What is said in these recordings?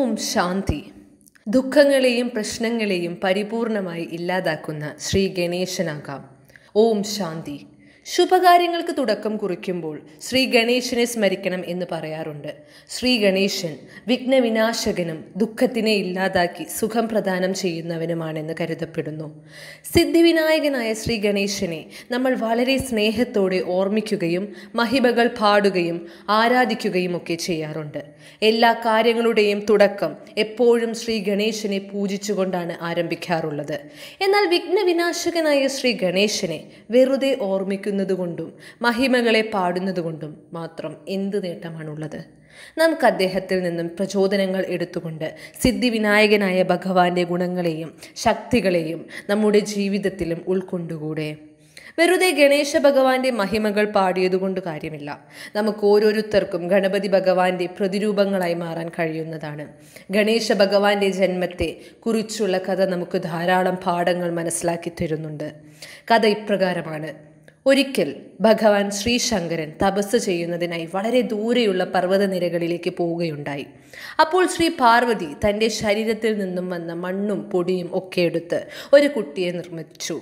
ഓം ശാന്തി ദുഃഖങ്ങളെയും പ്രശ്നങ്ങളെയും പരിപൂർണമായി ഇല്ലാതാക്കുന്ന ശ്രീ ഗണേശനാകാം ഓം ശാന്തി ശുഭകാര്യങ്ങൾക്ക് തുടക്കം കുറിക്കുമ്പോൾ ശ്രീ ഗണേശനെ സ്മരിക്കണം എന്ന് പറയാറുണ്ട് ശ്രീ ഗണേശൻ വിഘ്നവിനാശകനും ദുഃഖത്തിനെ ഇല്ലാതാക്കി സുഖം പ്രദാനം ചെയ്യുന്നവനുമാണെന്ന് കരുതപ്പെടുന്നു സിദ്ധിവിനായകനായ ശ്രീ ഗണേശനെ നമ്മൾ വളരെ സ്നേഹത്തോടെ ഓർമ്മിക്കുകയും മഹിമകൾ പാടുകയും ആരാധിക്കുകയും ഒക്കെ ചെയ്യാറുണ്ട് എല്ലാ കാര്യങ്ങളുടെയും തുടക്കം എപ്പോഴും ശ്രീ ഗണേശനെ പൂജിച്ചുകൊണ്ടാണ് ആരംഭിക്കാറുള്ളത് എന്നാൽ വിഘ്നവിനാശകനായ ശ്രീ ഗണേശനെ വെറുതെ ഓർമ്മിക്കുന്നതുകൊണ്ടും മഹിമകളെ പാടുന്നതുകൊണ്ടും മാത്രം എന്ത് നേട്ടമാണുള്ളത് നമുക്ക് അദ്ദേഹത്തിൽ നിന്നും പ്രചോദനങ്ങൾ എടുത്തുകൊണ്ട് സിദ്ധിവിനായകനായ ഭഗവാന്റെ ഗുണങ്ങളെയും ശക്തികളെയും നമ്മുടെ ജീവിതത്തിലും ഉൾക്കൊണ്ടുകൂടെ വെറുതെ ഗണേശ ഭഗവാന്റെ മഹിമകൾ പാടിയതുകൊണ്ട് കാര്യമില്ല നമുക്ക് ഓരോരുത്തർക്കും ഗണപതി ഭഗവാന്റെ പ്രതിരൂപങ്ങളായി മാറാൻ കഴിയുന്നതാണ് ഗണേശ ഭഗവാന്റെ ജന്മത്തെ കുറിച്ചുള്ള കഥ നമുക്ക് ധാരാളം പാഠങ്ങൾ മനസ്സിലാക്കി തരുന്നുണ്ട് കഥ ഇപ്രകാരമാണ് ഒരിക്കൽ ഭഗവാൻ ശ്രീശങ്കരൻ തപസ് ചെയ്യുന്നതിനായി വളരെ ദൂരെയുള്ള പർവ്വതനിരകളിലേക്ക് പോവുകയുണ്ടായി അപ്പോൾ ശ്രീ പാർവതി തൻ്റെ ശരീരത്തിൽ നിന്നും വന്ന മണ്ണും പൊടിയും ഒക്കെ എടുത്ത് ഒരു കുട്ടിയെ നിർമ്മിച്ചു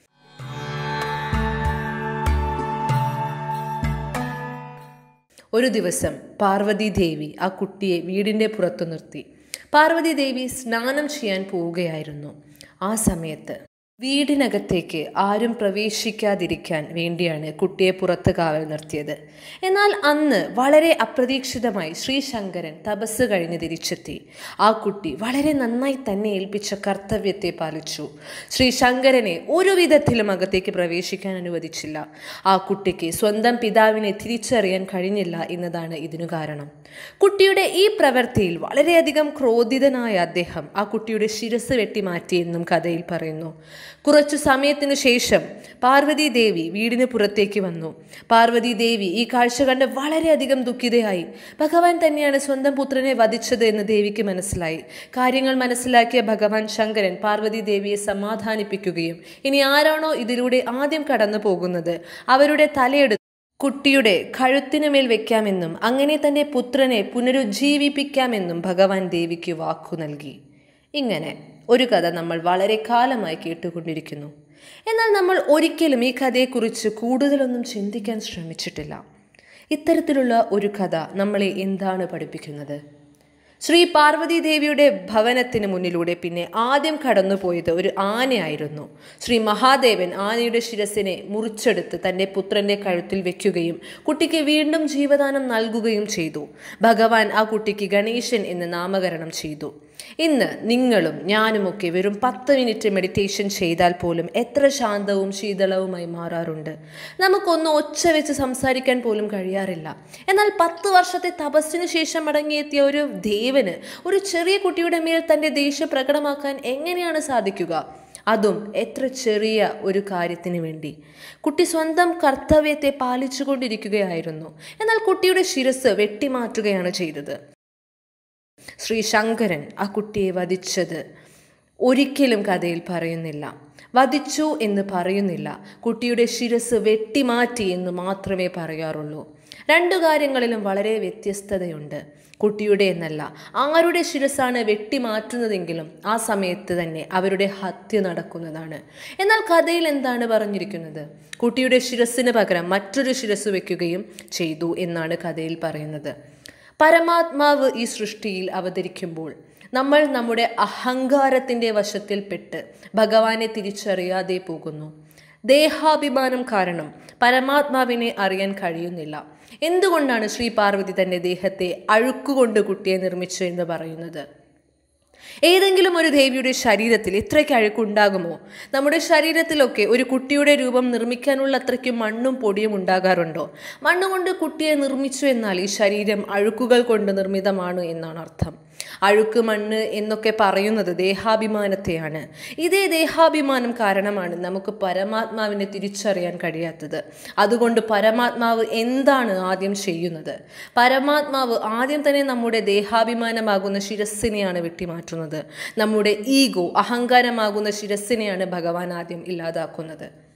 ഒരു ദിവസം പാർവതി ദേവി ആ കുട്ടിയെ വീടിൻ്റെ പുറത്തു നിർത്തി പാർവതി ദേവി സ്നാനം ചെയ്യാൻ പോവുകയായിരുന്നു ആ സമയത്ത് വീടിനകത്തേക്ക് ആരും പ്രവേശിക്കാതിരിക്കാൻ വേണ്ടിയാണ് കുട്ടിയെ പുറത്ത് കാവൽ നിർത്തിയത് എന്നാൽ അന്ന് വളരെ അപ്രതീക്ഷിതമായി ശ്രീശങ്കരൻ തപസ് കഴിഞ്ഞ് തിരിച്ചെത്തി ആ കുട്ടി വളരെ നന്നായി തന്നെ ഏൽപ്പിച്ച കർത്തവ്യത്തെ പാലിച്ചു ശ്രീശങ്കരനെ ഒരു വിധത്തിലും അകത്തേക്ക് പ്രവേശിക്കാൻ അനുവദിച്ചില്ല ആ കുട്ടിക്ക് സ്വന്തം പിതാവിനെ തിരിച്ചറിയാൻ കഴിഞ്ഞില്ല എന്നതാണ് ഇതിനു കാരണം കുട്ടിയുടെ ഈ പ്രവൃത്തിയിൽ വളരെയധികം ക്രോധിതനായ അദ്ദേഹം ആ കുട്ടിയുടെ ശിരസ് വെട്ടിമാറ്റിയെന്നും കഥയിൽ പറയുന്നു കുറച്ചു സമയത്തിനു ശേഷം പാർവതി ദേവി വീടിന് പുറത്തേക്ക് വന്നു പാർവതി ദേവി ഈ കാഴ്ച കണ്ട് വളരെയധികം ദുഃഖിതയായി ഭഗവാൻ തന്നെയാണ് സ്വന്തം പുത്രനെ വധിച്ചത് എന്ന് ദേവിക്ക് മനസ്സിലായി കാര്യങ്ങൾ മനസ്സിലാക്കിയ ഭഗവാൻ ശങ്കരൻ പാർവതി ദേവിയെ സമാധാനിപ്പിക്കുകയും ഇനി ആരാണോ ഇതിലൂടെ ആദ്യം കടന്നു പോകുന്നത് അവരുടെ തലയെടുത്ത് കുട്ടിയുടെ കഴുത്തിനു മേൽ വെക്കാമെന്നും അങ്ങനെ തന്റെ പുത്രനെ പുനരുജ്ജീവിപ്പിക്കാമെന്നും ഭഗവാൻ ദേവിക്ക് വാക്കു നൽകി ഇങ്ങനെ ഒരു കഥ നമ്മൾ വളരെ കാലമായി കേട്ടുകൊണ്ടിരിക്കുന്നു എന്നാൽ നമ്മൾ ഒരിക്കലും ഈ കഥയെക്കുറിച്ച് കൂടുതലൊന്നും ചിന്തിക്കാൻ ശ്രമിച്ചിട്ടില്ല ഇത്തരത്തിലുള്ള ഒരു കഥ നമ്മളെ എന്താണ് പഠിപ്പിക്കുന്നത് ശ്രീ പാർവതി ദേവിയുടെ ഭവനത്തിന് മുന്നിലൂടെ പിന്നെ ആദ്യം കടന്നുപോയത് ഒരു ആനയായിരുന്നു ശ്രീ മഹാദേവൻ ആനയുടെ ശിരസിനെ മുറിച്ചെടുത്ത് തൻ്റെ പുത്രൻ്റെ കഴുത്തിൽ വെക്കുകയും കുട്ടിക്ക് വീണ്ടും ജീവദാനം നൽകുകയും ചെയ്തു ഭഗവാൻ ആ കുട്ടിക്ക് ഗണേശൻ എന്ന് നാമകരണം ചെയ്തു ഇന്ന് നിങ്ങളും ഞാനുമൊക്കെ വെറും പത്ത് മിനിറ്റ് മെഡിറ്റേഷൻ ചെയ്താൽ പോലും എത്ര ശാന്തവും ശീതളവുമായി മാറാറുണ്ട് നമുക്കൊന്ന് ഒച്ച വെച്ച് സംസാരിക്കാൻ പോലും കഴിയാറില്ല എന്നാൽ പത്ത് വർഷത്തെ തപസ്സിന് ശേഷം മടങ്ങിയെത്തിയ ഒരു ദേവന് ഒരു ചെറിയ കുട്ടിയുടെ മേൽ തൻ്റെ ദേഷ്യം പ്രകടമാക്കാൻ എങ്ങനെയാണ് സാധിക്കുക അതും എത്ര ചെറിയ ഒരു കാര്യത്തിന് വേണ്ടി കുട്ടി സ്വന്തം കർത്തവ്യത്തെ പാലിച്ചുകൊണ്ടിരിക്കുകയായിരുന്നു എന്നാൽ കുട്ടിയുടെ ശിരസ് വെട്ടിമാറ്റുകയാണ് ചെയ്തത് ശ്രീ ശങ്കരൻ ആ കുട്ടിയെ വധിച്ചത് ഒരിക്കലും കഥയിൽ പറയുന്നില്ല വധിച്ചു എന്ന് പറയുന്നില്ല കുട്ടിയുടെ ശിരസ് വെട്ടിമാറ്റി എന്ന് മാത്രമേ പറയാറുള്ളൂ രണ്ടു കാര്യങ്ങളിലും വളരെ വ്യത്യസ്തതയുണ്ട് കുട്ടിയുടെ എന്നല്ല ആരുടെ ശിരസാണ് വെട്ടിമാറ്റുന്നതെങ്കിലും ആ സമയത്ത് തന്നെ അവരുടെ ഹത്യ നടക്കുന്നതാണ് എന്നാൽ കഥയിൽ എന്താണ് പറഞ്ഞിരിക്കുന്നത് കുട്ടിയുടെ ശിരസിന് പകരം മറ്റൊരു ശിരസ് വെക്കുകയും ചെയ്തു എന്നാണ് കഥയിൽ പറയുന്നത് പരമാത്മാവ് ഈ സൃഷ്ടിയിൽ അവതരിക്കുമ്പോൾ നമ്മൾ നമ്മുടെ അഹങ്കാരത്തിൻ്റെ വശത്തിൽപ്പെട്ട് ഭഗവാനെ തിരിച്ചറിയാതെ പോകുന്നു ദേഹാഭിമാനം കാരണം പരമാത്മാവിനെ അറിയാൻ കഴിയുന്നില്ല എന്തുകൊണ്ടാണ് ശ്രീ പാർവതി തൻ്റെ ദേഹത്തെ അഴുക്കുകൊണ്ട് കുട്ടിയെ നിർമ്മിച്ചു എന്ന് പറയുന്നത് ഏതെങ്കിലും ഒരു ദേവിയുടെ ശരീരത്തിൽ ഇത്രയ്ക്ക് അഴുക്കുണ്ടാകുമോ നമ്മുടെ ശരീരത്തിലൊക്കെ ഒരു കുട്ടിയുടെ രൂപം നിർമ്മിക്കാനുള്ള അത്രയ്ക്ക് മണ്ണും പൊടിയും ഉണ്ടാകാറുണ്ടോ മണ്ണുകൊണ്ട് കുട്ടിയെ നിർമ്മിച്ചു എന്നാൽ ഈ ശരീരം അഴുക്കുകൾ കൊണ്ട് നിർമ്മിതമാണ് എന്നാണ് അർത്ഥം അഴുക്ക് മണ്ണ് എന്നൊക്കെ പറയുന്നത് ദേഹാഭിമാനത്തെയാണ് ഇതേ ദേഹാഭിമാനം കാരണമാണ് നമുക്ക് പരമാത്മാവിനെ തിരിച്ചറിയാൻ കഴിയാത്തത് അതുകൊണ്ട് പരമാത്മാവ് എന്താണ് ആദ്യം ചെയ്യുന്നത് പരമാത്മാവ് ആദ്യം തന്നെ നമ്മുടെ ദേഹാഭിമാനമാകുന്ന ശിരസ്സിനെയാണ് വെട്ടിമാറ്റുന്നത് നമ്മുടെ ഈഗോ അഹങ്കാരമാകുന്ന ശിരസ്സിനെയാണ് ഭഗവാൻ ആദ്യം ഇല്ലാതാക്കുന്നത്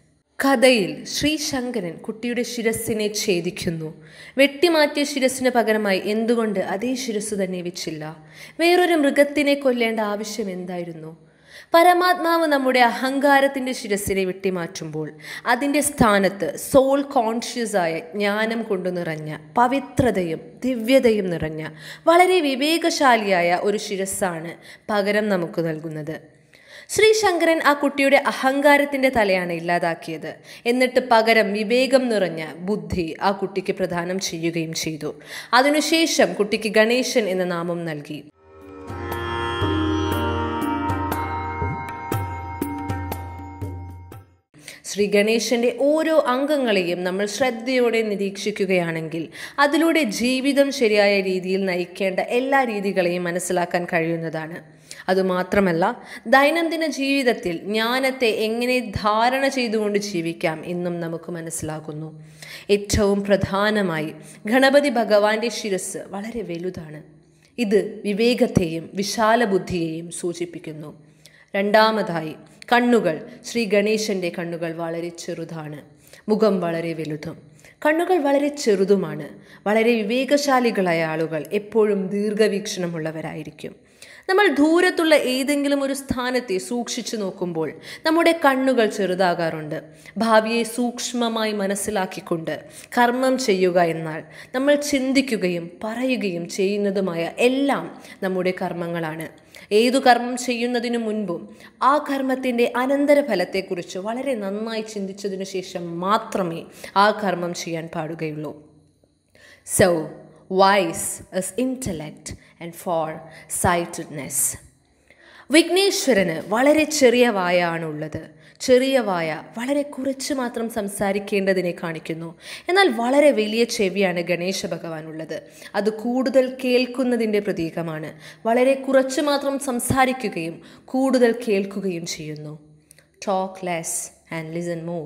കഥയിൽ ശ്രീശങ്കരൻ കുട്ടിയുടെ ശിരസ്സിനെ ഛേദിക്കുന്നു വെട്ടിമാറ്റിയ ശിരസ്സിന് പകരമായി എന്തുകൊണ്ട് അതേ ശിരസ് തന്നെ വെച്ചില്ല വേറൊരു മൃഗത്തിനെ കൊല്ലേണ്ട ആവശ്യം എന്തായിരുന്നു പരമാത്മാവ് നമ്മുടെ അഹങ്കാരത്തിൻ്റെ ശിരസിനെ വെട്ടിമാറ്റുമ്പോൾ അതിൻ്റെ സ്ഥാനത്ത് സോൾ കോൺഷ്യസ് ആയ ജ്ഞാനം കൊണ്ടു നിറഞ്ഞ പവിത്രതയും ദിവ്യതയും നിറഞ്ഞ വളരെ വിവേകശാലിയായ ഒരു ശിരസ്സാണ് പകരം നമുക്ക് നൽകുന്നത് ശ്രീ ശങ്കരൻ ആ കുട്ടിയുടെ അഹങ്കാരത്തിൻ്റെ തലയാണ് ഇല്ലാതാക്കിയത് എന്നിട്ട് പകരം വിവേകം നിറഞ്ഞ ബുദ്ധി ആ കുട്ടിക്ക് പ്രദാനം ചെയ്യുകയും ചെയ്തു അതിനുശേഷം കുട്ടിക്ക് ഗണേശൻ എന്ന നാമം നൽകി ശ്രീ ഗണേശന്റെ ഓരോ അംഗങ്ങളെയും നമ്മൾ ശ്രദ്ധയോടെ നിരീക്ഷിക്കുകയാണെങ്കിൽ അതിലൂടെ ജീവിതം ശരിയായ രീതിയിൽ നയിക്കേണ്ട എല്ലാ രീതികളെയും മനസ്സിലാക്കാൻ കഴിയുന്നതാണ് അതുമാത്രമല്ല ദൈനംദിന ജീവിതത്തിൽ ജ്ഞാനത്തെ എങ്ങനെ ധാരണ ചെയ്തുകൊണ്ട് ജീവിക്കാം എന്നും നമുക്ക് മനസ്സിലാകുന്നു ഏറ്റവും പ്രധാനമായി ഗണപതി ഭഗവാന്റെ ശിരസ് വളരെ വലുതാണ് ഇത് വിവേകത്തെയും വിശാല ബുദ്ധിയെയും സൂചിപ്പിക്കുന്നു രണ്ടാമതായി കണ്ണുകൾ ശ്രീ ഗണേശൻ്റെ കണ്ണുകൾ വളരെ ചെറുതാണ് മുഖം വളരെ വലുതും കണ്ണുകൾ വളരെ ചെറുതുമാണ് വളരെ വിവേകശാലികളായ ആളുകൾ എപ്പോഴും ദീർഘവീക്ഷണമുള്ളവരായിരിക്കും നമ്മൾ ദൂരത്തുള്ള ഏതെങ്കിലും ഒരു സ്ഥാനത്തെ സൂക്ഷിച്ചു നോക്കുമ്പോൾ നമ്മുടെ കണ്ണുകൾ ചെറുതാകാറുണ്ട് ഭാവിയെ സൂക്ഷ്മമായി മനസ്സിലാക്കിക്കൊണ്ട് കർമ്മം ചെയ്യുക എന്നാൽ നമ്മൾ ചിന്തിക്കുകയും പറയുകയും ചെയ്യുന്നതുമായ എല്ലാം നമ്മുടെ കർമ്മങ്ങളാണ് ഏതു കർമ്മം ചെയ്യുന്നതിനു മുൻപും ആ കർമ്മത്തിൻ്റെ അനന്തരഫലത്തെക്കുറിച്ച് വളരെ നന്നായി ചിന്തിച്ചതിനു ശേഷം മാത്രമേ ആ കർമ്മം ചെയ്യാൻ പാടുകയുള്ളൂ so wise is intellect and foresightedness വിഘ്നേശ്വരന് വളരെ ചെറിയ വായാണ് ഉള്ളത് ചെറിയ വായ വളരെ കുറച്ച് മാത്രം സംസാരിക്കേണ്ടതിനെ കാണിക്കുന്നു എന്നാൽ വളരെ വലിയ ചെവിയാണ് ഗണേശ ഭഗവാൻ ഉള്ളത് അത് കൂടുതൽ കേൾക്കുന്നതിൻ്റെ പ്രതീകമാണ് വളരെ കുറച്ച് മാത്രം സംസാരിക്കുകയും കൂടുതൽ കേൾക്കുകയും ചെയ്യുന്നു talk less and listen more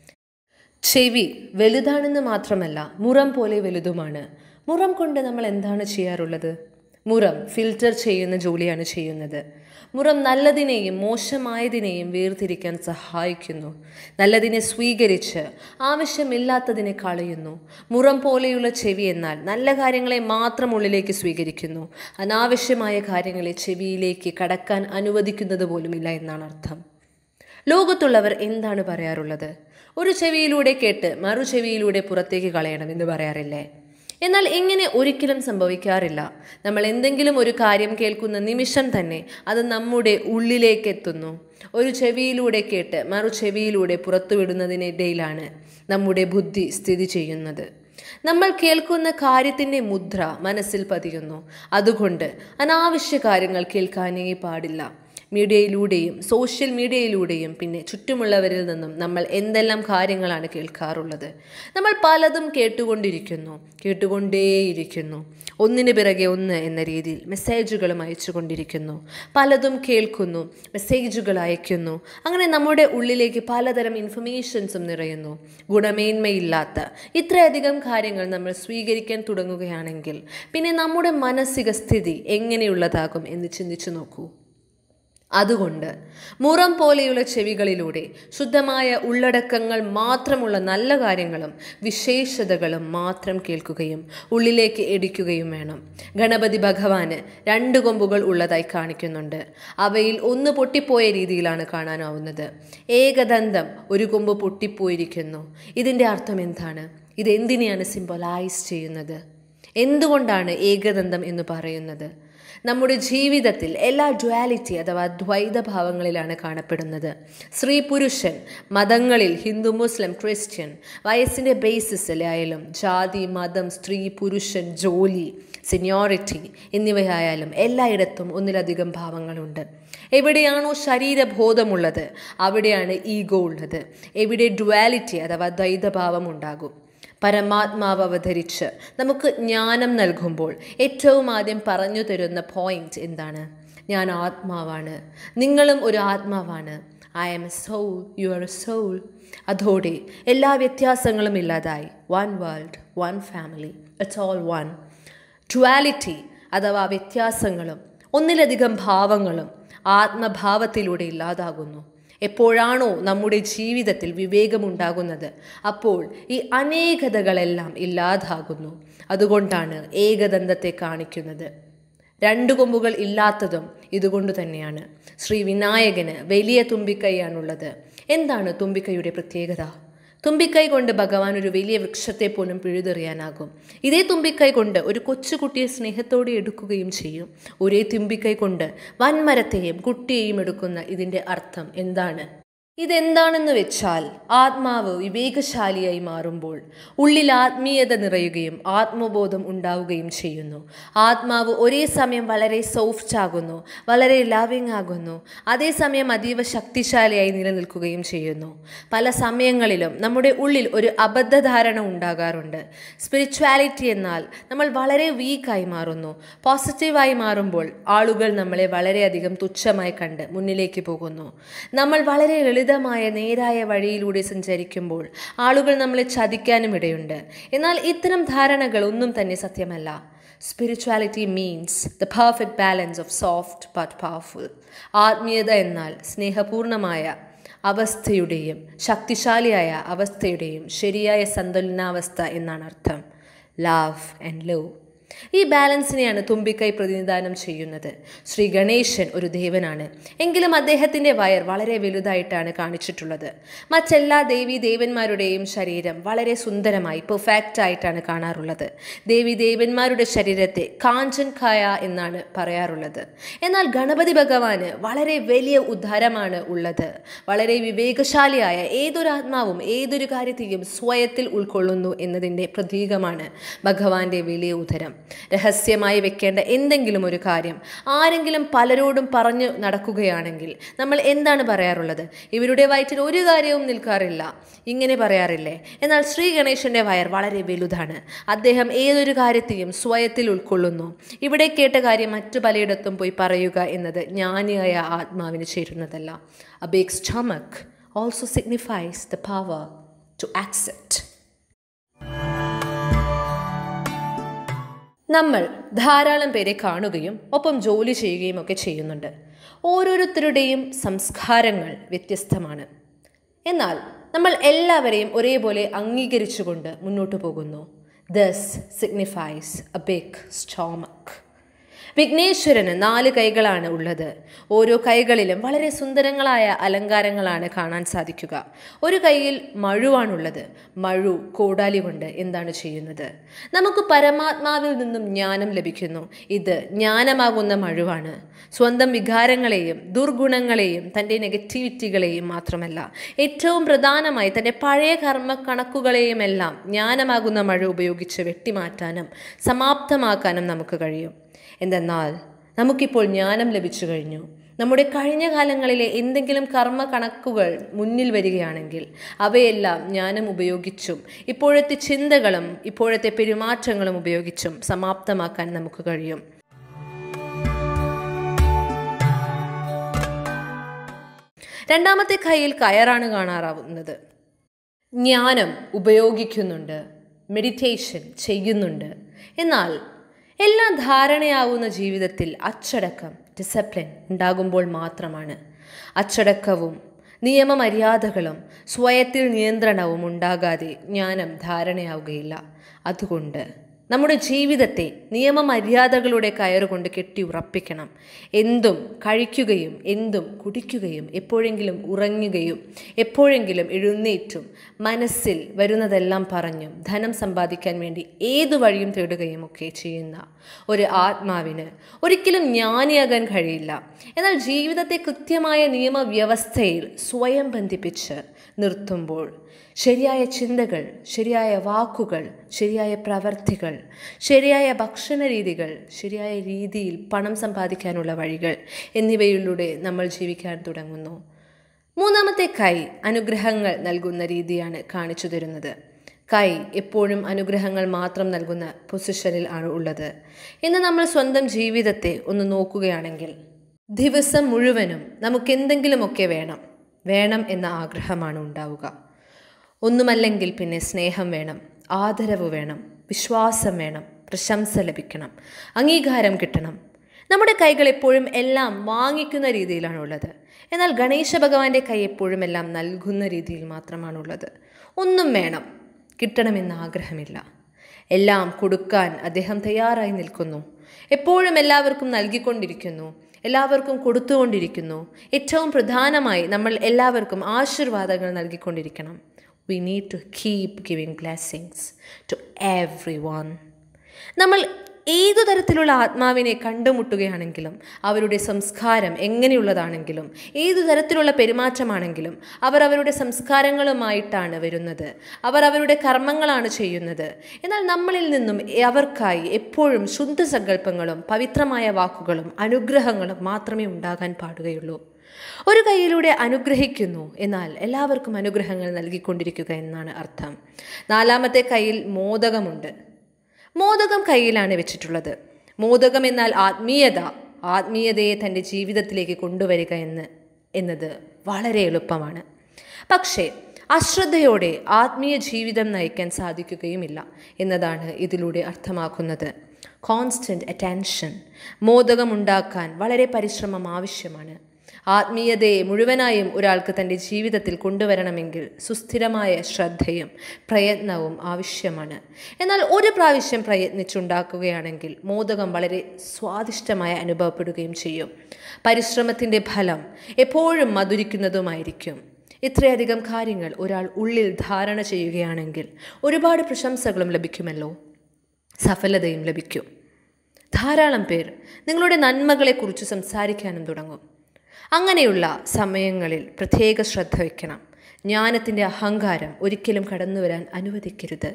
ചെവി വലുതാണെന്ന് മാത്രമല്ല മുറം പോലെ വലുതുമാണ് മുറം കൊണ്ട് നമ്മൾ എന്താണ് ചെയ്യാറുള്ളത് മുറം ഫിൽറ്റർ ചെയ്യുന്ന ജോലിയാണ് ചെയ്യുന്നത് മുറം നല്ലതിനെയും മോശമായതിനെയും വേർതിരിക്കാൻ സഹായിക്കുന്നു നല്ലതിനെ സ്വീകരിച്ച് ആവശ്യമില്ലാത്തതിനെ കളയുന്നു മുറം പോലെയുള്ള ചെവി എന്നാൽ നല്ല കാര്യങ്ങളെ മാത്രം ഉള്ളിലേക്ക് സ്വീകരിക്കുന്നു അനാവശ്യമായ കാര്യങ്ങളെ ചെവിയിലേക്ക് കടക്കാൻ അനുവദിക്കുന്നത് പോലുമില്ല എന്നാണ് അർത്ഥം ലോകത്തുള്ളവർ എന്താണ് പറയാറുള്ളത് ഒരു ചെവിയിലൂടെ കേട്ട് മറു ചെവിയിലൂടെ പുറത്തേക്ക് കളയണം എന്ന് പറയാറില്ലേ എന്നാൽ ഇങ്ങനെ ഒരിക്കലും സംഭവിക്കാറില്ല നമ്മൾ എന്തെങ്കിലും ഒരു കാര്യം കേൾക്കുന്ന നിമിഷം തന്നെ അത് നമ്മുടെ ഉള്ളിലേക്ക് എത്തുന്നു ഒരു ചെവിയിലൂടെ കേട്ട് മറു ചെവിയിലൂടെ പുറത്തുവിടുന്നതിനിടയിലാണ് നമ്മുടെ ബുദ്ധി സ്ഥിതി ചെയ്യുന്നത് നമ്മൾ കേൾക്കുന്ന കാര്യത്തിൻ്റെ മുദ്ര മനസ്സിൽ പതിയുന്നു അതുകൊണ്ട് അനാവശ്യ കാര്യങ്ങൾ കേൾക്കാനേ പാടില്ല മീഡിയയിലൂടെയും സോഷ്യൽ മീഡിയയിലൂടെയും പിന്നെ ചുറ്റുമുള്ളവരിൽ നിന്നും നമ്മൾ എന്തെല്ലാം കാര്യങ്ങളാണ് കേൾക്കാറുള്ളത് നമ്മൾ പലതും കേട്ടുകൊണ്ടിരിക്കുന്നു കേട്ടുകൊണ്ടേയിരിക്കുന്നു ഒന്നിന് പിറകെ ഒന്ന് എന്ന രീതിയിൽ മെസ്സേജുകളും അയച്ചുകൊണ്ടിരിക്കുന്നു പലതും കേൾക്കുന്നു മെസ്സേജുകൾ അയക്കുന്നു അങ്ങനെ നമ്മുടെ ഉള്ളിലേക്ക് പലതരം ഇൻഫർമേഷൻസും നിറയുന്നു ഗുണമേന്മയില്ലാത്ത ഇത്രയധികം കാര്യങ്ങൾ നമ്മൾ സ്വീകരിക്കാൻ തുടങ്ങുകയാണെങ്കിൽ പിന്നെ നമ്മുടെ മാനസിക സ്ഥിതി എങ്ങനെയുള്ളതാകും എന്ന് ചിന്തിച്ചു നോക്കൂ അതുകൊണ്ട് മുറം പോലെയുള്ള ചെവികളിലൂടെ ശുദ്ധമായ ഉള്ളടക്കങ്ങൾ മാത്രമുള്ള നല്ല കാര്യങ്ങളും വിശേഷതകളും മാത്രം കേൾക്കുകയും ഉള്ളിലേക്ക് ഇടിക്കുകയും വേണം ഗണപതി ഭഗവാന് രണ്ട് കൊമ്പുകൾ ഉള്ളതായി കാണിക്കുന്നുണ്ട് അവയിൽ ഒന്ന് പൊട്ടിപ്പോയ രീതിയിലാണ് കാണാനാവുന്നത് ഏകദന്തം ഒരു കൊമ്പ് പൊട്ടിപ്പോയിരിക്കുന്നു ഇതിൻ്റെ അർത്ഥം എന്താണ് ഇത് എന്തിനെയാണ് സിംബലൈസ് ചെയ്യുന്നത് എന്തുകൊണ്ടാണ് ഏകദന്തം എന്ന് പറയുന്നത് നമ്മുടെ ജീവിതത്തിൽ എല്ലാ ഡ്വാലിറ്റി അഥവാ ദ്വൈത ഭാവങ്ങളിലാണ് കാണപ്പെടുന്നത് സ്ത്രീ പുരുഷൻ മതങ്ങളിൽ ഹിന്ദു മുസ്ലിം ക്രിസ്ത്യൻ വയസ്സിൻ്റെ ബേസിസിലായാലും ജാതി മതം സ്ത്രീ പുരുഷൻ ജോലി സിനിയോറിറ്റി എന്നിവയായാലും എല്ലായിടത്തും ഒന്നിലധികം ഭാവങ്ങളുണ്ട് എവിടെയാണോ ശരീരബോധമുള്ളത് അവിടെയാണ് ഈഗോ ഉള്ളത് എവിടെ ഡ്വാലിറ്റി അഥവാ ദ്വൈതഭാവം ഉണ്ടാകും പരമാത്മാവ് അവതരിച്ച് നമുക്ക് ജ്ഞാനം നൽകുമ്പോൾ ഏറ്റവും ആദ്യം പറഞ്ഞു തരുന്ന പോയിന്റ് എന്താണ് ഞാൻ ആത്മാവാണ് നിങ്ങളും ഒരു ആത്മാവാണ് I am a soul you are a soul അതോടെ എല്ലാ വ്യത്യാസങ്ങളും ഇല്ലാതായി one world one family it's all one duality അഥവാ വ്യത്യാസങ്ങളും ഒന്നിലധികം ഭാവങ്ങളും ആത്മഭാവത്തിലൂടെ ഇല്ലാതാകുന്നു എപ്പോഴാണോ നമ്മുടെ ജീവിതത്തിൽ വിവേകമുണ്ടാകുന്നത് അപ്പോൾ ഈ അനേകതകളെല്ലാം ഇല്ലാതാകുന്നു അതുകൊണ്ടാണ് ഏകദന്തത്തെ കാണിക്കുന്നത് രണ്ടു കൊമ്പുകൾ ഇല്ലാത്തതും ഇതുകൊണ്ട് തന്നെയാണ് ശ്രീ വിനായകന് വലിയ തുമ്പിക്കൈയാണുള്ളത് എന്താണ് തുമ്പിക്കൈയുടെ പ്രത്യേകത തുമ്പിക്കൈ കൊണ്ട് ഭഗവാൻ ഒരു വലിയ വൃക്ഷത്തെ പോലും പിഴുതെറിയാനാകും ഇതേ തുമ്പിക്കൈ കൊണ്ട് ഒരു കൊച്ചുകുട്ടിയെ സ്നേഹത്തോടെ എടുക്കുകയും ചെയ്യും ഒരേ തുമ്പിക്കൈ കൊണ്ട് വൻമരത്തെയും കുട്ടിയെയും എടുക്കുന്ന ഇതിൻ്റെ അർത്ഥം എന്താണ് ഇതെന്താണെന്ന് വെച്ചാൽ ആത്മാവ് വിവേകശാലിയായി മാറുമ്പോൾ ഉള്ളിൽ ആത്മീയത നിറയുകയും ആത്മബോധം ഉണ്ടാവുകയും ചെയ്യുന്നു ആത്മാവ് ഒരേ സമയം വളരെ സോഫ്റ്റ് ആകുന്നു വളരെ ലവിങ് ആകുന്നു അതേസമയം അതീവ ശക്തിശാലിയായി നിലനിൽക്കുകയും ചെയ്യുന്നു പല സമയങ്ങളിലും നമ്മുടെ ഉള്ളിൽ ഒരു അബദ്ധധാരണ ഉണ്ടാകാറുണ്ട് സ്പിരിച്വാലിറ്റി എന്നാൽ നമ്മൾ വളരെ വീക്കായി മാറുന്നു പോസിറ്റീവായി മാറുമ്പോൾ ആളുകൾ നമ്മളെ വളരെയധികം തുച്ഛമായി കണ്ട് മുന്നിലേക്ക് പോകുന്നു നമ്മൾ വളരെ ലളിതമായ നേരായ വഴിയിലൂടെ സഞ്ചരിക്കുമ്പോൾ ആളുകൾ നമ്മളെ ചതിക്കാനും ഇടയുണ്ട് എന്നാൽ ഇത്തരം ധാരണകൾ ഒന്നും തന്നെ സത്യമല്ല spirituality means the perfect balance of soft but powerful ആത്മീയത എന്നാൽ സ്നേഹപൂർണമായ അവസ്ഥയുടെയും ശക്തിശാലിയായ അവസ്ഥയുടെയും ശരിയായ സന്തുലനാവസ്ഥ എന്നാണ് അർത്ഥം ലവ് ആൻഡ് ലവ് ഈ ബാലൻസിനെയാണ് തുമ്പിക്കൈ പ്രതിനിധാനം ചെയ്യുന്നത് ശ്രീ ഗണേശൻ ഒരു ദേവനാണ് എങ്കിലും അദ്ദേഹത്തിൻ്റെ വയർ വളരെ വലുതായിട്ടാണ് കാണിച്ചിട്ടുള്ളത് മറ്റെല്ലാ ദേവി ദേവന്മാരുടെയും ശരീരം വളരെ സുന്ദരമായി പെർഫെക്റ്റ് ആയിട്ടാണ് കാണാറുള്ളത് ദേവി ദേവന്മാരുടെ ശരീരത്തെ കാഞ്ചൻ ഖായ എന്നാണ് പറയാറുള്ളത് എന്നാൽ ഗണപതി ഭഗവാന് വളരെ വലിയ ഉദ്ധാരമാണ് ഉള്ളത് വളരെ വിവേകശാലിയായ ഏതൊരു ആത്മാവും ഏതൊരു കാര്യത്തെയും സ്വയത്തിൽ ഉൾക്കൊള്ളുന്നു എന്നതിൻ്റെ പ്രതീകമാണ് ഭഗവാന്റെ വലിയ ഉദരം രഹസ്യമായി വെക്കേണ്ട എന്തെങ്കിലും ഒരു കാര്യം ആരെങ്കിലും പലരോടും പറഞ്ഞു നടക്കുകയാണെങ്കിൽ നമ്മൾ എന്താണ് പറയാറുള്ളത് ഇവരുടെ വയറ്റിൽ ഒരു കാര്യവും നിൽക്കാറില്ല ഇങ്ങനെ പറയാറില്ലേ എന്നാൽ ശ്രീ ഗണേശന്റെ വയർ വളരെ വലുതാണ് അദ്ദേഹം ഏതൊരു കാര്യത്തെയും സ്വയത്തിൽ ഉൾക്കൊള്ളുന്നു ഇവിടെ കേട്ട കാര്യം മറ്റു പലയിടത്തും പോയി പറയുക എന്നത് ജ്ഞാനിയായ ആത്മാവിന് ചേരുന്നതല്ല a big stomach also signifies the power to accept നമ്മൾ ധാരാളം പേരെ കാണുകയും ഒപ്പം ജോലി ചെയ്യുകയും ഒക്കെ ചെയ്യുന്നുണ്ട് ഓരോരുത്തരുടെയും സംസ്കാരങ്ങൾ വ്യത്യസ്തമാണ് എന്നാൽ നമ്മൾ എല്ലാവരെയും ഒരേപോലെ അംഗീകരിച്ചുകൊണ്ട് മുന്നോട്ട് പോകുന്നു thus signifies a big stomach വിഘ്നേശ്വരന് നാല് കൈകളാണ് ഉള്ളത് ഓരോ കൈകളിലും വളരെ സുന്ദരങ്ങളായ അലങ്കാരങ്ങളാണ് കാണാൻ സാധിക്കുക ഒരു കൈയിൽ മഴുവാണുള്ളത് മഴു കോടാലി കൊണ്ട് എന്താണ് ചെയ്യുന്നത് നമുക്ക് പരമാത്മാവിൽ നിന്നും ജ്ഞാനം ലഭിക്കുന്നു ഇത് ജ്ഞാനമാകുന്ന മഴുവാണ് സ്വന്തം വികാരങ്ങളെയും ദുർഗുണങ്ങളെയും തൻ്റെ നെഗറ്റിവിറ്റികളെയും മാത്രമല്ല ഏറ്റവും പ്രധാനമായി തൻ്റെ പഴയ കർമ്മ കണക്കുകളെയും എല്ലാം ജ്ഞാനമാകുന്ന മഴ ഉപയോഗിച്ച് വെട്ടിമാറ്റാനും സമാപ്തമാക്കാനും നമുക്ക് കഴിയും എന്തെന്നാൽ നമുക്കിപ്പോൾ ജ്ഞാനം ലഭിച്ചു കഴിഞ്ഞു നമ്മുടെ കഴിഞ്ഞ കാലങ്ങളിലെ എന്തെങ്കിലും കർമ്മ കണക്കുകൾ മുന്നിൽ വരികയാണെങ്കിൽ അവയെല്ലാം ജ്ഞാനം ഉപയോഗിച്ചും ഇപ്പോഴത്തെ ചിന്തകളും ഇപ്പോഴത്തെ പെരുമാറ്റങ്ങളും ഉപയോഗിച്ചും സമാപ്തമാക്കാൻ നമുക്ക് കഴിയും രണ്ടാമത്തെ കൈയിൽ കയറാണ് കാണാറാവുന്നത് ജ്ഞാനം ഉപയോഗിക്കുന്നുണ്ട് മെഡിറ്റേഷൻ ചെയ്യുന്നുണ്ട് എന്നാൽ എല്ലാം ധാരണയാവുന്ന ജീവിതത്തിൽ അച്ചടക്കം ഡിസിപ്ലിൻ ഉണ്ടാകുമ്പോൾ മാത്രമാണ് അച്ചടക്കവും നിയമമര്യാദകളും സ്വയത്തിൽ നിയന്ത്രണവും ഉണ്ടാകാതെ ജ്ഞാനം ധാരണയാവുകയില്ല അതുകൊണ്ട് നമ്മുടെ ജീവിതത്തെ നിയമമര്യാദകളുടെ കയറുകൊണ്ട് കെട്ടി ഉറപ്പിക്കണം എന്തും കഴിക്കുകയും എന്തും കുടിക്കുകയും എപ്പോഴെങ്കിലും ഉറങ്ങുകയും എപ്പോഴെങ്കിലും എഴുന്നേറ്റും മനസ്സിൽ വരുന്നതെല്ലാം പറഞ്ഞും ധനം സമ്പാദിക്കാൻ വേണ്ടി ഏതു വഴിയും തേടുകയും ഒക്കെ ചെയ്യുന്ന ഒരു ആത്മാവിന് ഒരിക്കലും ജ്ഞാനിയാകാൻ കഴിയില്ല എന്നാൽ ജീവിതത്തെ കൃത്യമായ നിയമവ്യവസ്ഥയിൽ സ്വയം ബന്ധിപ്പിച്ച് നിർത്തുമ്പോൾ ശരിയായ ചിന്തകൾ ശരിയായ വാക്കുകൾ ശരിയായ പ്രവർത്തികൾ ശരിയായ ഭക്ഷണ രീതികൾ ശരിയായ രീതിയിൽ പണം സമ്പാദിക്കാനുള്ള വഴികൾ എന്നിവയിലൂടെ നമ്മൾ ജീവിക്കാൻ തുടങ്ങുന്നു മൂന്നാമത്തെ കൈ അനുഗ്രഹങ്ങൾ നൽകുന്ന രീതിയാണ് കാണിച്ചു തരുന്നത് കൈ എപ്പോഴും അനുഗ്രഹങ്ങൾ മാത്രം നൽകുന്ന പൊസിഷനിൽ ആണ് ഉള്ളത് ഇന്ന് നമ്മൾ സ്വന്തം ജീവിതത്തെ ഒന്ന് നോക്കുകയാണെങ്കിൽ ദിവസം മുഴുവനും നമുക്ക് എന്തെങ്കിലുമൊക്കെ വേണം വേണം എന്ന ആഗ്രഹമാണ് ഉണ്ടാവുക ഒന്നുമല്ലെങ്കിൽ പിന്നെ സ്നേഹം വേണം ആദരവ് വേണം വിശ്വാസം വേണം പ്രശംസ ലഭിക്കണം അംഗീകാരം കിട്ടണം നമ്മുടെ കൈകൾ എപ്പോഴും എല്ലാം വാങ്ങിക്കുന്ന രീതിയിലാണുള്ളത് എന്നാൽ ഗണേശ ഭഗവാന്റെ കൈ എപ്പോഴും എല്ലാം നൽകുന്ന രീതിയിൽ മാത്രമാണുള്ളത് ഒന്നും വേണം കിട്ടണമെന്ന് ആഗ്രഹമില്ല എല്ലാം കൊടുക്കാൻ അദ്ദേഹം തയ്യാറായി നിൽക്കുന്നു എപ്പോഴും എല്ലാവർക്കും നൽകിക്കൊണ്ടിരിക്കുന്നു എല്ലാവർക്കും കൊടുത്തുകൊണ്ടിരിക്കുന്നു ഏറ്റവും പ്രധാനമായി നമ്മൾ എല്ലാവർക്കും ആശീർവാദങ്ങൾ നൽകിക്കൊണ്ടിരിക്കണം we need to keep giving blessings to everyone നമ്മൾ ഏതു തരത്തിലുള്ള ആത്മാവിനെ കണ്ടുമുട്ടുകയാണെങ്കിലും അവരുടെ സംസ്കാരം എങ്ങനെയുള്ളതാണെങ്കിലും ഏതു തരത്തിലുള്ള പെരുമാറ്റമാണെങ്കിലും അവർ അവരുടെ സംസ്കാരങ്ങളുമായിട്ടാണ് വരുന്നത് അവർ അവരുടെ കർമ്മങ്ങളാണ് ചെയ്യുന്നത് എന്നാൽ നമ്മളിൽ നിന്നും അവർക്കായി എപ്പോഴും ശുദ്ധസങ്കല്പങ്ങളും പവിത്രമായ വാക്കുകളും അനുഗ്രഹങ്ങളും മാത്രമേ ഉണ്ടാകാൻ പാടുകയുള്ളൂ ഒരു കൈയിലൂടെ അനുഗ്രഹിക്കുന്നു എന്നാൽ എല്ലാവർക്കും അനുഗ്രഹങ്ങൾ നൽകിക്കൊണ്ടിരിക്കുക എന്നാണ് അർത്ഥം നാലാമത്തെ കയ്യിൽ മോദകമുണ്ട് മോദകം കയ്യിലാണ് വെച്ചിട്ടുള്ളത് മോദകം എന്നാൽ ആത്മീയത ആത്മീയതയെ തൻ്റെ ജീവിതത്തിലേക്ക് കൊണ്ടുവരിക എന്ന് എന്നത് വളരെ എളുപ്പമാണ് പക്ഷേ അശ്രദ്ധയോടെ ആത്മീയ ജീവിതം നയിക്കാൻ സാധിക്കുകയുമില്ല എന്നതാണ് ഇതിലൂടെ അർത്ഥമാക്കുന്നത് കോൺസ്റ്റൻറ്റ് അറ്റൻഷൻ മോദകമുണ്ടാക്കാൻ വളരെ പരിശ്രമം ആവശ്യമാണ് ആത്മീയതയെ മുഴുവനായും ഒരാൾക്ക് തൻ്റെ ജീവിതത്തിൽ കൊണ്ടുവരണമെങ്കിൽ സുസ്ഥിരമായ ശ്രദ്ധയും പ്രയത്നവും ആവശ്യമാണ് എന്നാൽ ഒരു പ്രാവശ്യം പ്രയത്നിച്ചുണ്ടാക്കുകയാണെങ്കിൽ മോദകം വളരെ സ്വാദിഷ്ടമായി അനുഭവപ്പെടുകയും ചെയ്യും പരിശ്രമത്തിൻ്റെ ഫലം എപ്പോഴും മധുരിക്കുന്നതുമായിരിക്കും ഇത്രയധികം കാര്യങ്ങൾ ഒരാൾ ഉള്ളിൽ ധാരണ ചെയ്യുകയാണെങ്കിൽ ഒരുപാട് പ്രശംസകളും ലഭിക്കുമല്ലോ സഫലതയും ലഭിക്കും ധാരാളം പേർ നിങ്ങളുടെ നന്മകളെക്കുറിച്ച് സംസാരിക്കാനും തുടങ്ങും അങ്ങനെയുള്ള സമയങ്ങളിൽ പ്രത്യേക ശ്രദ്ധ വയ്ക്കണം ജ്ഞാനത്തിൻ്റെ അഹങ്കാരം ഒരിക്കലും കടന്നു വരാൻ അനുവദിക്കരുത്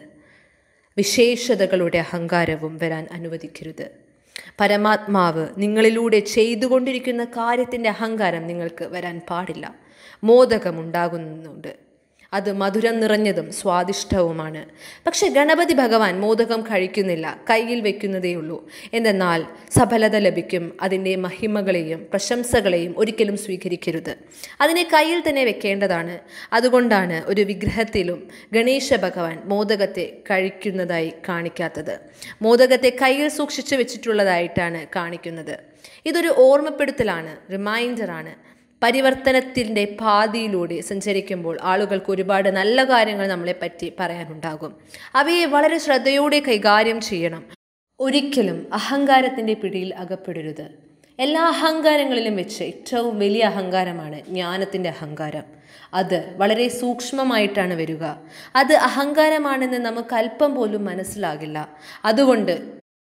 വിശേഷതകളുടെ അഹങ്കാരവും വരാൻ അനുവദിക്കരുത് പരമാത്മാവ് നിങ്ങളിലൂടെ ചെയ്തുകൊണ്ടിരിക്കുന്ന കാര്യത്തിൻ്റെ അഹങ്കാരം നിങ്ങൾക്ക് വരാൻ പാടില്ല മോദകമുണ്ടാകുന്നുണ്ട് അത് മധുരം നിറഞ്ഞതും സ്വാദിഷ്ടവുമാണ് പക്ഷെ ഗണപതി ഭഗവാൻ മോദകം കഴിക്കുന്നില്ല കയ്യിൽ വെക്കുന്നതേയുള്ളൂ എന്തെന്നാൽ സഫലത ലഭിക്കും അതിൻ്റെ മഹിമകളെയും പ്രശംസകളെയും ഒരിക്കലും സ്വീകരിക്കരുത് അതിനെ കയ്യിൽ തന്നെ വെക്കേണ്ടതാണ് അതുകൊണ്ടാണ് ഒരു വിഗ്രഹത്തിലും ഗണേശ ഭഗവാൻ മോദകത്തെ കഴിക്കുന്നതായി കാണിക്കാത്തത് മോദകത്തെ കയ്യിൽ സൂക്ഷിച്ചു വെച്ചിട്ടുള്ളതായിട്ടാണ് കാണിക്കുന്നത് ഇതൊരു ഓർമ്മപ്പെടുത്തലാണ് റിമൈൻഡറാണ് പരിവർത്തനത്തിൻ്റെ പാതിയിലൂടെ സഞ്ചരിക്കുമ്പോൾ ആളുകൾക്ക് ഒരുപാട് നല്ല കാര്യങ്ങൾ നമ്മളെപ്പറ്റി പറയാനുണ്ടാകും അവയെ വളരെ ശ്രദ്ധയോടെ കൈകാര്യം ചെയ്യണം ഒരിക്കലും അഹങ്കാരത്തിൻ്റെ പിടിയിൽ അകപ്പെടരുത് എല്ലാ അഹങ്കാരങ്ങളിലും വെച്ച് ഏറ്റവും വലിയ അഹങ്കാരമാണ് ജ്ഞാനത്തിൻ്റെ അഹങ്കാരം അത് വളരെ സൂക്ഷ്മമായിട്ടാണ് വരിക അത് അഹങ്കാരമാണെന്ന് നമുക്ക് അല്പം പോലും മനസ്സിലാകില്ല അതുകൊണ്ട്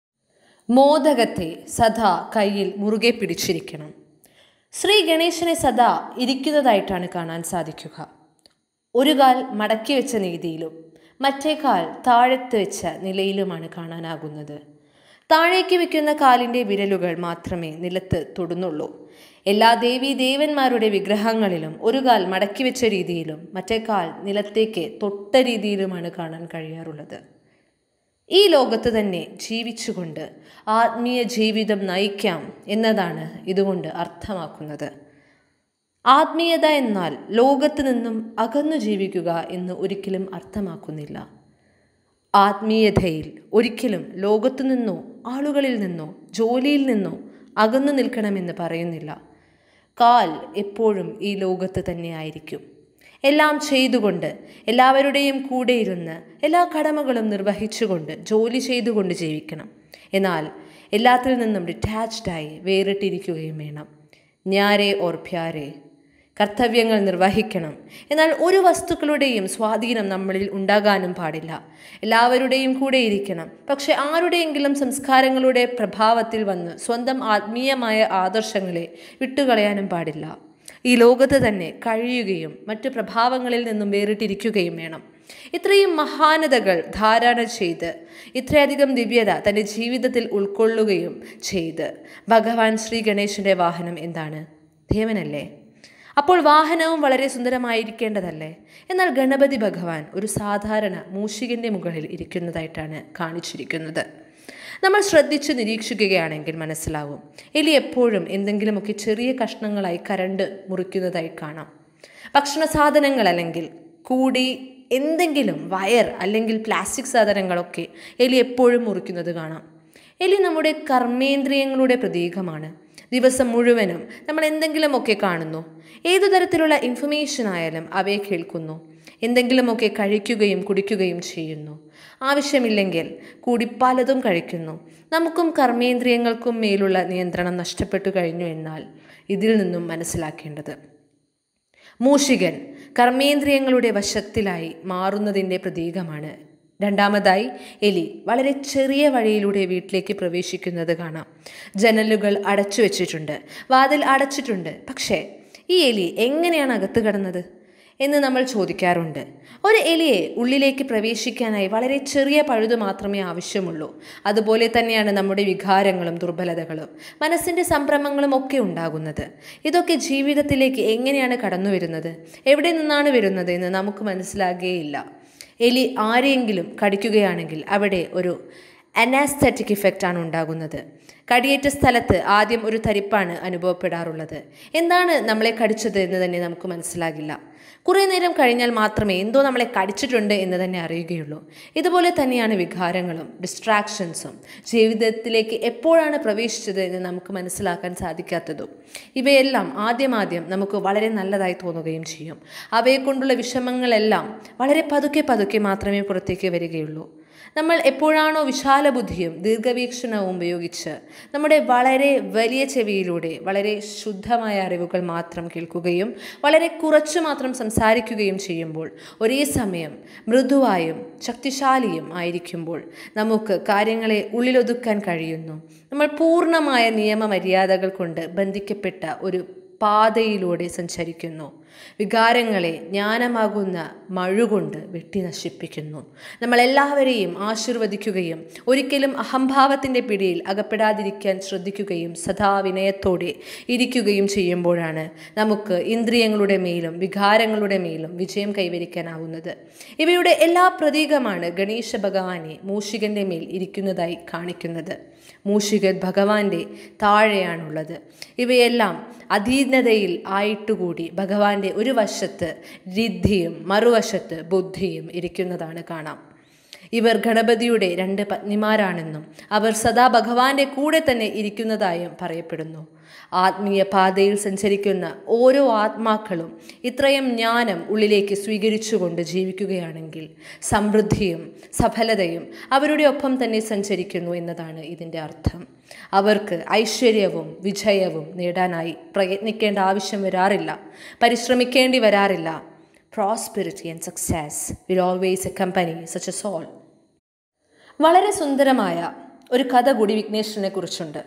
മോദകത്തെ സദാ കയ്യിൽ മുറുകെ പിടിച്ചിരിക്കണം ശ്രീ ഗണേശനെ സദാ ഇരിക്കുന്നതായിട്ടാണ് കാണാൻ സാധിക്കുക ഒരു കാൽ മടക്കി വെച്ച രീതിയിലും മറ്റേ കാൽ താഴത്ത് വെച്ച നിലയിലുമാണ് കാണാനാകുന്നത് താഴേക്ക് വെക്കുന്ന കാലിൻ്റെ വിരലുകൾ മാത്രമേ നിലത്ത് തൊടുന്നുള്ളൂ എല്ലാ ദേവീ ദേവന്മാരുടെ വിഗ്രഹങ്ങളിലും ഒരു കാൽ മടക്കി വെച്ച രീതിയിലും മറ്റേ കാൽ നിലത്തേക്ക് തൊട്ട രീതിയിലുമാണ് കാണാൻ കഴിയാറുള്ളത് ഈ ലോകത്ത് തന്നെ ജീവിച്ചുകൊണ്ട് ആത്മീയ ജീവിതം നയിക്കാം എന്നതാണ് ഇതുകൊണ്ട് അർത്ഥമാക്കുന്നത് ആത്മീയത എന്നാൽ ലോകത്ത് നിന്നും അകന്നു ജീവിക്കുക എന്ന് ഒരിക്കലും അർത്ഥമാക്കുന്നില്ല ആത്മീയതയിൽ ഒരിക്കലും ലോകത്തു നിന്നോ ആളുകളിൽ നിന്നോ ജോലിയിൽ നിന്നോ അകന്നു നിൽക്കണമെന്ന് പറയുന്നില്ല കാൽ എപ്പോഴും ഈ ലോകത്ത് തന്നെ ആയിരിക്കും എല്ലാം ചെയ്തുകൊണ്ട് എല്ലാവരുടെയും കൂടെ ഇരുന്ന് എല്ലാ കടമകളും നിർവഹിച്ചുകൊണ്ട് ജോലി ചെയ്തുകൊണ്ട് ജീവിക്കണം എന്നാൽ എല്ലാത്തിൽ നിന്നും ഡിറ്റാച്ച്ഡായി വേറിട്ടിരിക്കുകയും വേണം ഞാരേ ഓർ പ്യാരേ കർത്തവ്യങ്ങൾ നിർവഹിക്കണം എന്നാൽ ഒരു വസ്തുക്കളുടെയും സ്വാധീനം നമ്മളിൽ ഉണ്ടാകാനും പാടില്ല എല്ലാവരുടെയും കൂടെ ഇരിക്കണം പക്ഷെ ആരുടെയെങ്കിലും സംസ്കാരങ്ങളുടെ പ്രഭാവത്തിൽ വന്ന് സ്വന്തം ആത്മീയമായ ആദർശങ്ങളെ വിട്ടുകളയാനും പാടില്ല ഈ ലോകത്ത് തന്നെ കഴിയുകയും മറ്റു പ്രഭാവങ്ങളിൽ നിന്നും വേറിട്ടിരിക്കുകയും വേണം ഇത്രയും മഹാനതകൾ ധാരണ ചെയ്ത് ഇത്രയധികം ദിവ്യത തൻ്റെ ജീവിതത്തിൽ ഉൾക്കൊള്ളുകയും ചെയ്ത് ഭഗവാൻ ശ്രീ ഗണേശൻ്റെ വാഹനം എന്താണ് ദേവനല്ലേ അപ്പോൾ വാഹനവും വളരെ സുന്ദരമായിരിക്കേണ്ടതല്ലേ എന്നാൽ ഗണപതി ഭഗവാൻ ഒരു സാധാരണ മൂഷികൻ്റെ മുകളിൽ ഇരിക്കുന്നതായിട്ടാണ് കാണിച്ചിരിക്കുന്നത് നമ്മൾ ശ്രദ്ധിച്ച് നിരീക്ഷിക്കുകയാണെങ്കിൽ മനസ്സിലാവും എലി എപ്പോഴും എന്തെങ്കിലുമൊക്കെ ചെറിയ കഷ്ണങ്ങളായി കരണ്ട് മുറിക്കുന്നതായി കാണാം ഭക്ഷണ സാധനങ്ങൾ അല്ലെങ്കിൽ കൂടി എന്തെങ്കിലും വയർ അല്ലെങ്കിൽ പ്ലാസ്റ്റിക് സാധനങ്ങളൊക്കെ എലി എപ്പോഴും മുറിക്കുന്നത് കാണാം എലി നമ്മുടെ കർമ്മേന്ദ്രിയങ്ങളുടെ പ്രതീകമാണ് ദിവസം മുഴുവനും നമ്മൾ എന്തെങ്കിലുമൊക്കെ കാണുന്നു ഏതു തരത്തിലുള്ള ഇൻഫർമേഷൻ ആയാലും അവയെ കേൾക്കുന്നു എന്തെങ്കിലുമൊക്കെ കഴിക്കുകയും കുടിക്കുകയും ചെയ്യുന്നു ആവശ്യമില്ലെങ്കിൽ കൂടി പലതും കഴിക്കുന്നു നമുക്കും കർമ്മേന്ദ്രിയങ്ങൾക്കും മേലുള്ള നിയന്ത്രണം നഷ്ടപ്പെട്ടു കഴിഞ്ഞു എന്നാൽ ഇതിൽ നിന്നും മനസ്സിലാക്കേണ്ടത് മൂഷികൻ കർമ്മേന്ദ്രിയങ്ങളുടെ വശത്തിലായി മാറുന്നതിൻ്റെ പ്രതീകമാണ് രണ്ടാമതായി എലി വളരെ ചെറിയ വഴിയിലൂടെ വീട്ടിലേക്ക് പ്രവേശിക്കുന്നത് കാണാം ജനലുകൾ അടച്ചു വെച്ചിട്ടുണ്ട് വാതിൽ അടച്ചിട്ടുണ്ട് പക്ഷേ ഈ എലി എങ്ങനെയാണ് അകത്ത് കടന്നത് എന്ന് നമ്മൾ ചോദിക്കാറുണ്ട് ഒരു എലിയെ ഉള്ളിലേക്ക് പ്രവേശിക്കാനായി വളരെ ചെറിയ പഴുത് മാത്രമേ ആവശ്യമുള്ളൂ അതുപോലെ തന്നെയാണ് നമ്മുടെ വികാരങ്ങളും ദുർബലതകളും മനസ്സിൻ്റെ സംഭ്രമങ്ങളും ഒക്കെ ഉണ്ടാകുന്നത് ഇതൊക്കെ ജീവിതത്തിലേക്ക് എങ്ങനെയാണ് കടന്നു വരുന്നത് എവിടെ നിന്നാണ് വരുന്നത് എന്ന് നമുക്ക് മനസ്സിലാകുകയില്ല എലി ആരെയെങ്കിലും കടിക്കുകയാണെങ്കിൽ അവിടെ ഒരു അനാസ്തറ്റിക് ഇഫക്റ്റാണ് ഉണ്ടാകുന്നത് കടിയേറ്റ സ്ഥലത്ത് ആദ്യം ഒരു തരിപ്പാണ് അനുഭവപ്പെടാറുള്ളത് എന്താണ് നമ്മളെ കടിച്ചത് എന്ന് തന്നെ നമുക്ക് മനസ്സിലാകില്ല കുറേ നേരം കഴിഞ്ഞാൽ മാത്രമേ എന്തോ നമ്മളെ കടിച്ചിട്ടുണ്ട് എന്ന് തന്നെ അറിയുകയുള്ളൂ ഇതുപോലെ തന്നെയാണ് വികാരങ്ങളും ഡിസ്ട്രാക്ഷൻസും ജീവിതത്തിലേക്ക് എപ്പോഴാണ് പ്രവേശിച്ചത് എന്ന് നമുക്ക് മനസ്സിലാക്കാൻ സാധിക്കാത്തതും ഇവയെല്ലാം ആദ്യമാദ്യം നമുക്ക് വളരെ നല്ലതായി തോന്നുകയും ചെയ്യും അവയെക്കൊണ്ടുള്ള വിഷമങ്ങളെല്ലാം വളരെ പതുക്കെ പതുക്കെ മാത്രമേ പുറത്തേക്ക് വരികയുള്ളൂ നമ്മൾ എപ്പോഴാണോ വിശാല ബുദ്ധിയും ദീർഘവീക്ഷണവും ഉപയോഗിച്ച് നമ്മുടെ വളരെ വലിയ ചെവിയിലൂടെ വളരെ ശുദ്ധമായ അറിവുകൾ മാത്രം കേൾക്കുകയും വളരെ കുറച്ച് മാത്രം സംസാരിക്കുകയും ചെയ്യുമ്പോൾ ഒരേ സമയം മൃദുവായും ശക്തിശാലിയും ആയിരിക്കുമ്പോൾ നമുക്ക് കാര്യങ്ങളെ ഉള്ളിലൊതുക്കാൻ കഴിയുന്നു നമ്മൾ പൂർണ്ണമായ നിയമമര്യാദകൾ കൊണ്ട് ബന്ധിക്കപ്പെട്ട ഒരു പാതയിലൂടെ സഞ്ചരിക്കുന്നു വികാരങ്ങളെ ജ്ഞാനമാകുന്ന മഴുകൊണ്ട് വെട്ടി നശിപ്പിക്കുന്നു നമ്മളെല്ലാവരെയും ആശീർവദിക്കുകയും ഒരിക്കലും അഹംഭാവത്തിൻ്റെ പിടിയിൽ അകപ്പെടാതിരിക്കാൻ ശ്രദ്ധിക്കുകയും സദാ വിനയത്തോടെ ഇരിക്കുകയും ചെയ്യുമ്പോഴാണ് നമുക്ക് ഇന്ദ്രിയങ്ങളുടെ മേലും വികാരങ്ങളുടെ മേലും വിജയം കൈവരിക്കാനാവുന്നത് ഇവയുടെ എല്ലാ പ്രതീകമാണ് ഗണേശ ഭഗവാനെ മൂഷികന്റെ മേൽ ഇരിക്കുന്നതായി കാണിക്കുന്നത് മൂഷികൻ ഭഗവാന്റെ താഴെയാണുള്ളത് ഇവയെല്ലാം അധീനതയിൽ ആയിട്ടുകൂടി ഭഗവാന്റെ ഒരു വശത്ത് രിദ്ധിയും മറുവശത്ത് ബുദ്ധിയും ഇരിക്കുന്നതാണ് കാണാം ഇവർ ഗണപതിയുടെ രണ്ട് പത്നിമാരാണെന്നും അവർ സദാ ഭഗവാന്റെ കൂടെ തന്നെ ഇരിക്കുന്നതായും പറയപ്പെടുന്നു ആത്മീയ പാതയിൽ സഞ്ചരിക്കുന്ന ഓരോ ആത്മാക്കളും ഇത്രയും ജ്ഞാനം ഉള്ളിലേക്ക് സ്വീകരിച്ചുകൊണ്ട് ജീവിക്കുകയാണെങ്കിൽ സമൃദ്ധിയും സഫലതയും അവരുടെ ഒപ്പം തന്നെ സഞ്ചരിക്കുന്നു എന്നതാണ് ഇതിൻ്റെ അർത്ഥം അവർക്ക് ഐശ്വര്യവും വിജയവും നേടാനായി പ്രയത്നിക്കേണ്ട ആവശ്യം വരാറില്ല പരിശ്രമിക്കേണ്ടി വരാറില്ല prosperity and success will always accompany such a soul വളരെ സുന്ദരമായ ഒരു കഥ കൂടി വിഘ്നേശ്വരനെ കുറിച്ചുണ്ട്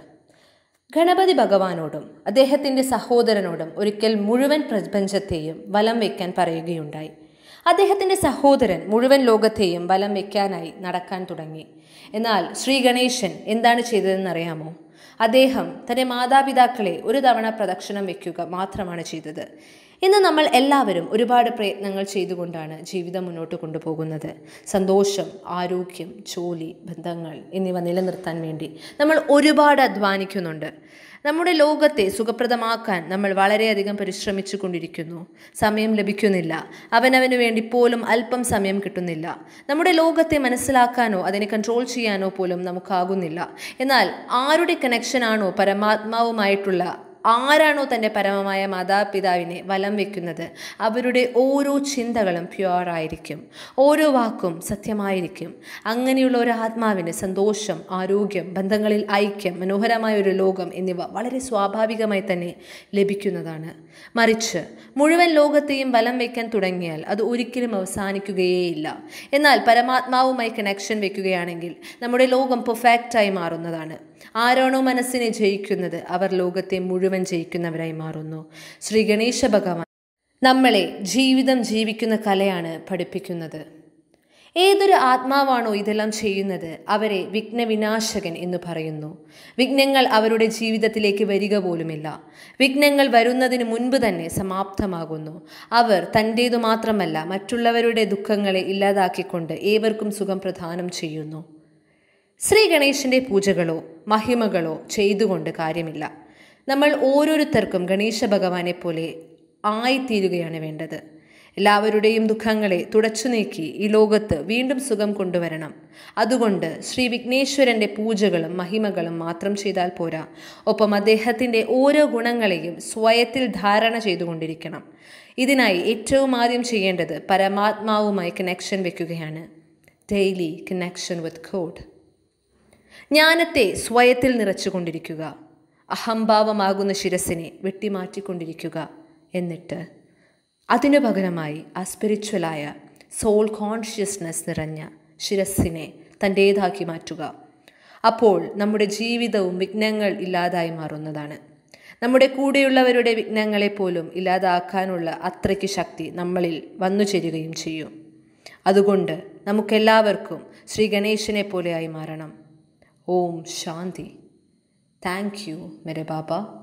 ഗണപതി ഭഗവാനോടും അദ്ദേഹത്തിൻ്റെ സഹോദരനോടും ഒരിക്കൽ മുഴുവൻ പ്രപഞ്ചത്തെയും വലം വയ്ക്കാൻ പറയുകയുണ്ടായി അദ്ദേഹത്തിൻ്റെ സഹോദരൻ മുഴുവൻ ലോകത്തെയും വലം വയ്ക്കാനായി നടക്കാൻ തുടങ്ങി എന്നാൽ ശ്രീ ഗണേശൻ എന്താണ് ചെയ്തതെന്നറിയാമോ അദ്ദേഹം തൻ്റെ മാതാപിതാക്കളെ ഒരു തവണ പ്രദക്ഷിണം വയ്ക്കുക മാത്രമാണ് ചെയ്തത് ഇന്ന് നമ്മൾ എല്ലാവരും ഒരുപാട് പ്രയത്നങ്ങൾ ചെയ്തുകൊണ്ടാണ് ജീവിതം മുന്നോട്ട് കൊണ്ടുപോകുന്നത് സന്തോഷം ആരോഗ്യം ജോലി ബന്ധങ്ങൾ എന്നിവ നിലനിർത്താൻ വേണ്ടി നമ്മൾ ഒരുപാട് അധ്വാനിക്കുന്നുണ്ട് നമ്മുടെ ലോകത്തെ സുഖപ്രദമാക്കാൻ നമ്മൾ വളരെയധികം പരിശ്രമിച്ചു കൊണ്ടിരിക്കുന്നു സമയം ലഭിക്കുന്നില്ല അവനവന് വേണ്ടി പോലും അല്പം സമയം കിട്ടുന്നില്ല നമ്മുടെ ലോകത്തെ മനസ്സിലാക്കാനോ അതിനെ കൺട്രോൾ ചെയ്യാനോ പോലും നമുക്കാകുന്നില്ല എന്നാൽ ആരുടെ കണക്ഷനാണോ പരമാത്മാവുമായിട്ടുള്ള ആരാണോ തൻ്റെ പരമമായ മാതാപിതാവിനെ വലം വെക്കുന്നത് അവരുടെ ഓരോ ചിന്തകളും പ്യുവർ ആയിരിക്കും ഓരോ വാക്കും സത്യമായിരിക്കും അങ്ങനെയുള്ള ഒരു ആത്മാവിന് സന്തോഷം ആരോഗ്യം ബന്ധങ്ങളിൽ ഐക്യം മനോഹരമായ ഒരു ലോകം എന്നിവ വളരെ സ്വാഭാവികമായി തന്നെ ലഭിക്കുന്നതാണ് മറിച്ച് മുഴുവൻ ലോകത്തെയും വലം വയ്ക്കാൻ തുടങ്ങിയാൽ അത് ഒരിക്കലും അവസാനിക്കുകയേയില്ല എന്നാൽ പരമാത്മാവുമായി കണക്ഷൻ വെക്കുകയാണെങ്കിൽ നമ്മുടെ ലോകം പെർഫെക്റ്റായി മാറുന്നതാണ് ആരാണോ മനസ്സിനെ ജയിക്കുന്നത് അവർ ലോകത്തെ മുഴുവൻ ജയിക്കുന്നവരായി മാറുന്നു ശ്രീ ഗണേശ ഭഗവാൻ നമ്മളെ ജീവിതം ജീവിക്കുന്ന കലയാണ് പഠിപ്പിക്കുന്നത് ഏതൊരു ആത്മാവാണോ ഇതെല്ലാം ചെയ്യുന്നത് അവരെ വിഘ്നവിനാശകൻ എന്ന് പറയുന്നു വിഘ്നങ്ങൾ അവരുടെ ജീവിതത്തിലേക്ക് വരിക പോലുമില്ല വിഘ്നങ്ങൾ വരുന്നതിന് മുൻപ് തന്നെ സമാപ്തമാകുന്നു അവർ തൻ്റേതു മാത്രമല്ല മറ്റുള്ളവരുടെ ദുഃഖങ്ങളെ ഇല്ലാതാക്കിക്കൊണ്ട് ഏവർക്കും സുഖം പ്രദാനം ചെയ്യുന്നു ശ്രീ ഗണേശന്റെ പൂജകളോ മഹിമകളോ ചെയ്തുകൊണ്ട് കാര്യമില്ല നമ്മൾ ഓരോരുത്തർക്കും ഗണേശ ഭഗവാനെ പോലെ ആയിത്തീരുകയാണ് വേണ്ടത് എല്ലാവരുടെയും ദുഃഖങ്ങളെ തുടച്ചു നീക്കി ഈ ലോകത്ത് വീണ്ടും സുഖം കൊണ്ടുവരണം അതുകൊണ്ട് ശ്രീ വിഘ്നേശ്വരൻ്റെ പൂജകളും മഹിമകളും മാത്രം ചെയ്താൽ പോരാ ഒപ്പം അദ്ദേഹത്തിൻ്റെ ഓരോ ഗുണങ്ങളെയും സ്വയത്തിൽ ധാരണ ചെയ്തുകൊണ്ടിരിക്കണം ഇതിനായി ഏറ്റവും ആദ്യം ചെയ്യേണ്ടത് പരമാത്മാവുമായി കണക്ഷൻ വെക്കുകയാണ് ഡെയിലി കണക്ഷൻ വിത്ത് കോഡ് ജ്ഞാനത്തെ സ്വയത്തിൽ നിറച്ചുകൊണ്ടിരിക്കുക അഹംഭാവമാകുന്ന ശിരസിനെ വെട്ടിമാറ്റിക്കൊണ്ടിരിക്കുക എന്നിട്ട് അതിനു പകരമായി ആ സ്പിരിച്വലായ സോൾ കോൺഷ്യസ്നെസ് നിറഞ്ഞ ശിരസിനെ തൻ്റേതാക്കി മാറ്റുക അപ്പോൾ നമ്മുടെ ജീവിതവും വിഘ്നങ്ങൾ ഇല്ലാതായി മാറുന്നതാണ് നമ്മുടെ കൂടെയുള്ളവരുടെ വിഘ്നങ്ങളെ പോലും ഇല്ലാതാക്കാനുള്ള അത്രയ്ക്ക് ശക്തി നമ്മളിൽ വന്നു ചേരുകയും ചെയ്യും അതുകൊണ്ട് നമുക്കെല്ലാവർക്കും ശ്രീ ഗണേശനെ പോലെയായി മാറണം ഓം ശാന്തി താങ്ക് യു മെരെ ബാബ